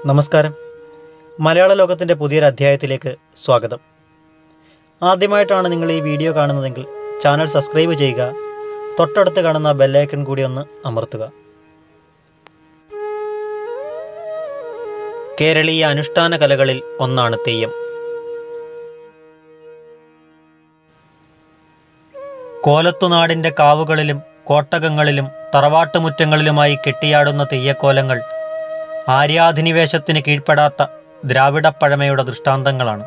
നമസ്കാരം മലയാള ലോകത്തിൻ്റെ പുതിയൊരു അധ്യായത്തിലേക്ക് സ്വാഗതം ആദ്യമായിട്ടാണ് നിങ്ങൾ ഈ വീഡിയോ കാണുന്നതെങ്കിൽ ചാനൽ സബ്സ്ക്രൈബ് ചെയ്യുക തൊട്ടടുത്ത് കാണുന്ന ബെല്ലൈക്കൺ കൂടി ഒന്ന് അമർത്തുക കേരളീയ അനുഷ്ഠാന കലകളിൽ ഒന്നാണ് തെയ്യം കോലത്തുനാടിൻ്റെ കാവുകളിലും കോട്ടകങ്ങളിലും തറവാട്ടുമുറ്റങ്ങളിലുമായി കെട്ടിയാടുന്ന തെയ്യക്കോലങ്ങൾ ആര്യാധിനിവേശത്തിന് കീഴ്പ്പെടാത്ത ദ്രാവിഡപ്പഴമയുടെ ദൃഷ്ടാന്തങ്ങളാണ്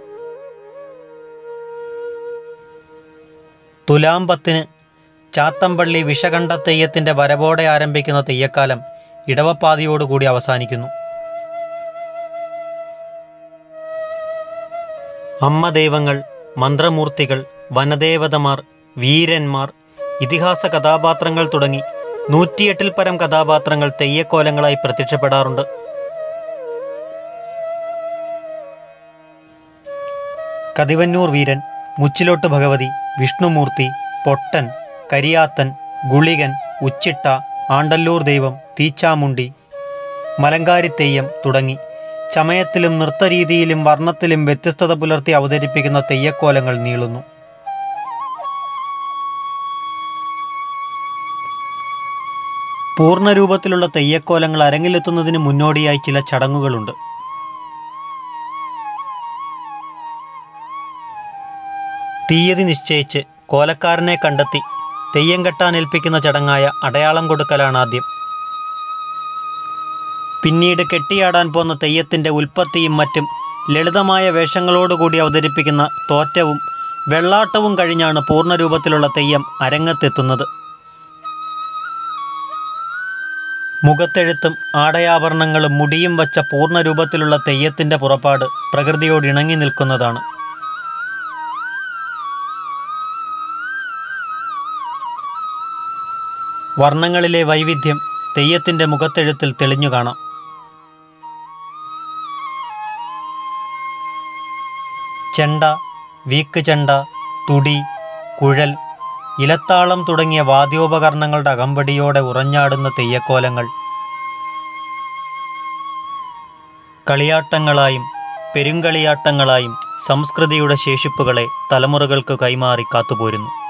തുലാം പത്തിന് ചാത്തമ്പള്ളി വിഷകണ്ഠ തെയ്യത്തിൻ്റെ വരവോടെ ആരംഭിക്കുന്ന തെയ്യക്കാലം ഇടവപ്പാതിയോടുകൂടി അവസാനിക്കുന്നു അമ്മ ദൈവങ്ങൾ മന്ത്രമൂർത്തികൾ വനദേവതമാർ വീരന്മാർ ഇതിഹാസ കഥാപാത്രങ്ങൾ തുടങ്ങി നൂറ്റിയെട്ടിൽ പരം കഥാപാത്രങ്ങൾ തെയ്യക്കോലങ്ങളായി പ്രത്യക്ഷപ്പെടാറുണ്ട് കതിവന്നൂർ വീരൻ മുച്ചിലോട്ട് ഭഗവതി വിഷ്ണുമൂർത്തി പൊട്ടൻ കരിയാത്തൻ ഗുളികൻ ഉച്ചിട്ട ആണ്ടല്ലൂർ ദൈവം തീച്ചാമുണ്ടി മലങ്കാരി തെയ്യം തുടങ്ങി ചമയത്തിലും നൃത്തരീതിയിലും വർണ്ണത്തിലും വ്യത്യസ്തത പുലർത്തി അവതരിപ്പിക്കുന്ന തെയ്യക്കോലങ്ങൾ നീളുന്നു പൂർണ്ണരൂപത്തിലുള്ള തെയ്യക്കോലങ്ങൾ അരങ്ങിലെത്തുന്നതിന് മുന്നോടിയായി ചില ചടങ്ങുകളുണ്ട് തീയതി നിശ്ചയിച്ച് കോലക്കാരനെ കണ്ടെത്തി തെയ്യം കെട്ടാൻ ഏൽപ്പിക്കുന്ന ചടങ്ങായ അടയാളം കൊടുക്കലാണ് ആദ്യം പിന്നീട് കെട്ടിയാടാൻ പോന്ന തെയ്യത്തിൻ്റെ ഉൽപ്പത്തിയും മറ്റും ലളിതമായ വേഷങ്ങളോടുകൂടി അവതരിപ്പിക്കുന്ന തോറ്റവും വെള്ളാട്ടവും കഴിഞ്ഞാണ് പൂർണ്ണരൂപത്തിലുള്ള തെയ്യം അരങ്ങത്തെത്തുന്നത് മുഖത്തെഴുത്തും ആടയാഭരണങ്ങളും മുടിയും വച്ച പൂർണ്ണരൂപത്തിലുള്ള തെയ്യത്തിൻ്റെ പുറപ്പാട് പ്രകൃതിയോട് ഇണങ്ങി നിൽക്കുന്നതാണ് വർണ്ണങ്ങളിലെ വൈവിധ്യം തെയ്യത്തിൻ്റെ മുഖത്തെഴുത്തിൽ തെളിഞ്ഞു കാണാം ചെണ്ട വീക്ക് ചെണ്ട തുടി കുഴൽ ഇലത്താളം തുടങ്ങിയ വാദ്യോപകരണങ്ങളുടെ അകമ്പടിയോടെ ഉറഞ്ഞാടുന്ന തെയ്യക്കോലങ്ങൾ കളിയാട്ടങ്ങളായും പെരുങ്കളിയാട്ടങ്ങളായും സംസ്കൃതിയുടെ ശേഷിപ്പുകളെ തലമുറകൾക്ക് കൈമാറി കാത്തുപോരുന്നു